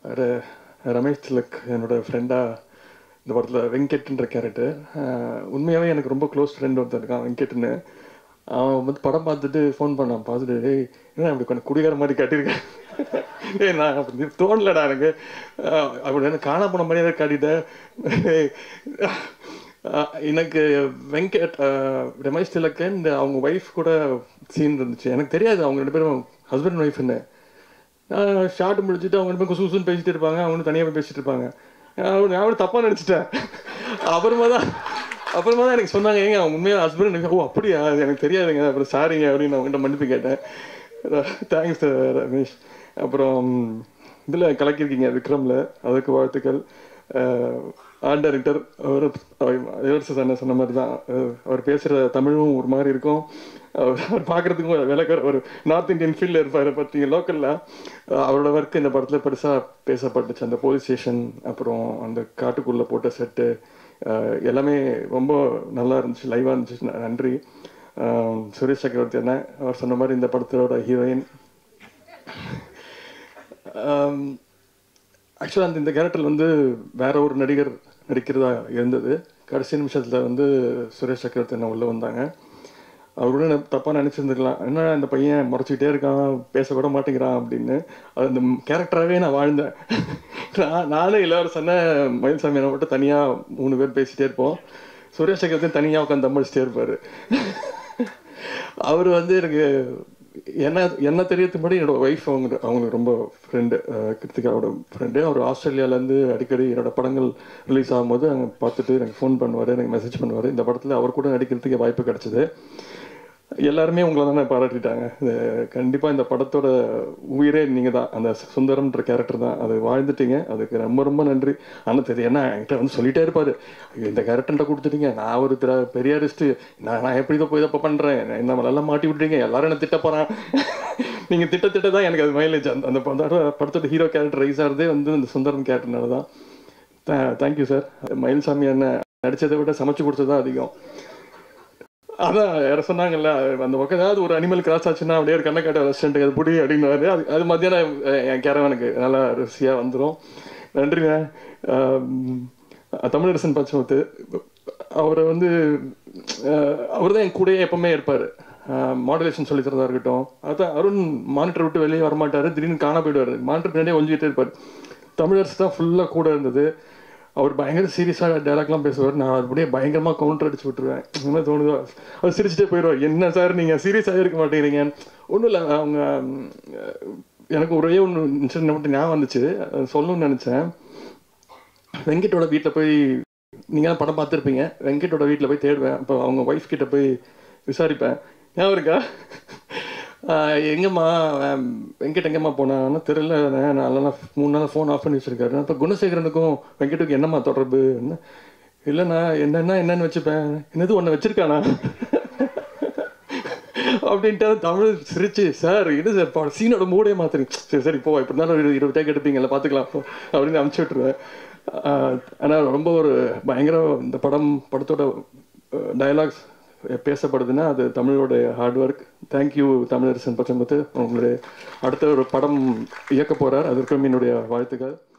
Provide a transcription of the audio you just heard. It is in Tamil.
ர- ரமேஷ் திலக் என்னோட ஃப்ரெண்டாக இந்த படத்தில் வெங்கட்ன்ற கேரக்டர் உண்மையாகவே எனக்கு ரொம்ப க்ளோஸ் ஃப்ரெண்ட் ஒருத்தன் இருக்கான் வெங்கட்னு அவன் வந்து படம் பார்த்துட்டு ஃபோன் பண்ணான் பார்த்துட்டு ஏய் என்ன அப்படி கொஞ்சம் குடிகார மாதிரி கட்டியிருக்கேன் ஏய் நான் அப்படி தோணலடா எனக்கு அஹ் அப்படி எனக்கு காணா போன மாதிரியே காட்டிட்டேன் அஹ் எனக்கு வெங்கட் அஹ் ரமேஷ் திலக்கு இந்த அவங்க ஒய்ஃப் கூட சீன் இருந்துச்சு எனக்கு தெரியாது அவங்க ரெண்டு பேரும் ஹஸ்பண்ட் ஒய்ஃப்னு நான் ஷார்ட் முடிச்சுட்டு அவங்க ரெண்டு பேரும் குசு குசுன்னு பேசிட்டு இருப்பாங்க அவங்க தனியாக போய் பேசிட்டு இருப்பாங்க நான் நான் கூட தப்பாக நினச்சிட்டேன் அப்புறமா தான் அப்புறமா தான் எனக்கு சொன்னாங்க ஏங்க அவங்க உண்மையாக ஹஸ்பண்ட் ஓ அப்படியா அது எனக்கு தெரியாதுங்க அப்புறம் சாரிங்க அப்படின்னு நான் அவங்ககிட்ட மன்னிப்பு கேட்டேன் தேங்க்ஸ் ரமேஷ் அப்புறம் இதில் கலக்கியிருக்கீங்க விக்ரமில் அதுக்கு வாழ்த்துக்கள் ஆர்ட் டைரக்டர் அவர் இளவரசர் அண்ணன் சொன்ன மாதிரி தான் அஹ் அவர் பேசுகிற தமிழும் ஒரு மாதிரி இருக்கும் அவர் அவர் பார்க்குறதுக்கும் விளக்க ஒரு நார்த் இந்தியன் ஃபீல்டில் இருப்பார் பார்த்தீங்க லோக்கலில் அவரோட ஒர்க் இந்த படத்தில் பெருசாக பேசப்பட்டுச்சு அந்த போலீஸ் ஸ்டேஷன் அப்புறம் அந்த காட்டுக்குள்ளே போட்ட செட்டு எல்லாமே ரொம்ப நல்லா இருந்துச்சு லைவாக இருந்துச்சு ந- நன்றி அஹ் சுரேஷ் சக்கரவர்த்தி அண்ணன் அவர் சொன்ன மாதிரி இந்த படத்தோட ஹீரோயின் ஆக்சுவலாக அந்த இந்த கேரக்டர் வந்து வேற ஒரு நடிகர் நடிக்கிறதா இருந்தது கடைசி நிமிஷத்தில் வந்து சுரேஷ் சக்கரவர்த்தி அண்ணன் உள்ளே வந்தாங்க அவரோட நான் தப்பாக நினச்சிருந்துருக்கலாம் என்ன இந்த பையன் முறைச்சிக்கிட்டே இருக்கான் பேச கூட மாட்டேங்கிறான் அப்படின்னு அது அந்த கேரக்டராகவே நான் வாழ்ந்தேன் நான் நானும் இளவரசன மயில்சாமி அண்ணன் மட்டும் தனியாக மூணு பேர் பேசிட்டே இருப்போம் சுரேஷ் சக்கரவர்த்தி தனியாக உட்காந்து தம்படிச்சிட்டே இருப்பார் அவர் வந்து எனக்கு என்ன என்ன தெரியறதுக்கு முன்னாடி என்னோட ஒய்ஃப் அவங்க அவங்களுக்கு ரொம்ப ஃப்ரெண்டு கிருத்திகாவோட ஃப்ரெண்டு அவர் ஆஸ்திரேலியாவிலேருந்து அடிக்கடி என்னோட படங்கள் ரிலீஸ் ஆகும்போது அங்கே பார்த்துட்டு எனக்கு ஃபோன் பண்ணுவார் எனக்கு மெசேஜ் பண்ணுவார் இந்த படத்தில் அவர் கூட நடிக்கிறதுக்கு வாய்ப்பு கிடைச்சிது எல்லாருமே உங்களை தானே பாராட்டிட்டாங்க இது கண்டிப்பாக இந்த படத்தோட உயிரே நீங்கள் தான் அந்த சுந்தரம்ன்ற கேரக்டர் தான் அது வாழ்ந்துட்டீங்க அதுக்கு ரொம்ப ரொம்ப நன்றி ஆனால் தெரியும் என்ன என்கிட்ட வந்து சொல்லிட்டே இருப்பாரு "ஐயோ, இந்த கேரக்டர்கிட்ட கொடுத்துட்டீங்க நான் ஒரு திர பெரியாரிஸ்ட்டு நான் நான் எப்படி இதை போய் இதை பண்ணுறேன் என்ன நல்லா மாட்டி விட்டுறீங்க எல்லாரும் என்ன திட்ட போகிறான் நீங்கள் திட்ட திட்ட தான் எனக்கு அது மைலேஜ் அந்த அந்த படத்தோட படத்தோட ஹீரோ கேரக்டர் ரைஸ் ஆகிறதே வந்து இந்த சுந்தரம் கேரக்டர்னால தான் தேங்க்யூ சார் மயில்சாமி அண்ணன் நடித்ததை விட சமைச்சு கொடுத்தது தான் அதிகம் அதான் யார சொன்னாங்கல்ல அந்த பக்கம் ஏதாவது ஒரு அனிமல் கிராஸ் ஆச்சுன்னா அப்படியே ஒரு கண்ணக்காட்ட ரெஸ்டாரண்ட் அது புடி அப்படின்னு அது அது மத்தியானம் அஹ், என் கேரவனுக்கு நல்லா ருசியாக வந்துடும் நன்றிங்க தமிழரசன் பச்சமுத்து அவரை வந்து அவர் தான் என் கூடயே எப்பவுமே இருப்பார் மாடுலேஷன் சொல்லி தரதா இருக்கட்டும் அதான் அருண் மானிட்டர் விட்டு வெளியே வரமாட்டார் திடீர்னு காண போயிடுவார் மானிட்டர் பின்னாடியே ஒழிஞ்சிட்டே இருப்பார் தமிழரசு தான் ஃபுல்லாக கூட இருந்தது அவர் பயங்கர சீரியஸாக டைலாக்லாம் பேசுவார் நான் அப்படியே பயங்கரமாக கவுண்டர் அடிச்சு விட்டுருவேன் என்ன தோணுதோ அவர் சிரிச்சுட்டே போயிடுவார் என்ன சார் நீங்கள் சீரியஸாக இருக்க மாட்டேங்கிறீங்க ஒன்றும் இல்லை அவங்க ம், எனக்கு ஒரே ஒன்று இன்சிடென்ட் மட்டும் ஞாபகம் வந்துச்சு அது சொல்லணும்னு நினச்சேன் வெங்கட்டோட வீட்டில் போய் நீங்கள் படம் பார்த்துருப்பீங்க வெங்கட்டோட வீட்டில் போய் தேடுவேன் அப்போ அவங்க ஒய்ஃப் கிட்ட போய் விசாரிப்பேன் ஞாபகம் இருக்கா ஆஹ் எங்கம்மா ஆஹ் வெங்கட் எங்கம்மா போனான்னு தெரியல நான் நல்லா மூணு நாள் ஃபோன் ஆஃப் பண்ணி வச்சிருக்காரு அப்போ குணசேகரனுக்கும் வெங்கட்டுக்கும் என்னம்மா தொடர்பு என்ன இல்லைண்ணா என்னன்னா என்னன்னு வச்சுப்பேன் என்னது ஒன்று வச்சிருக்கானா அப்படின்ட்டு தமிழ் சிரிச்சு சார் இது சார் சீனோட மூடே மாத்துறீங்க சரி சரி போ இப்படி இருந்தாலும் ஒரு இருபது டேக் எடுப்பீங்கல்ல பார்த்துக்கலாம் போ அப்படின்னு அனுப்பிச்சி விட்டுருவேன் ஆனால் ரொம்ப ஒரு பயங்கர இந்த படம் படத்தோட டயலாக்ஸ் பேசப்படுதுன்னா அது தமிழோட hard work thank you Tamilarasan Pachamuthu உங்களுடைய அடுத்த ஒரு படம் இயக்க போகிறார் அதற்கும் என்னுடைய வாழ்த்துக்கள்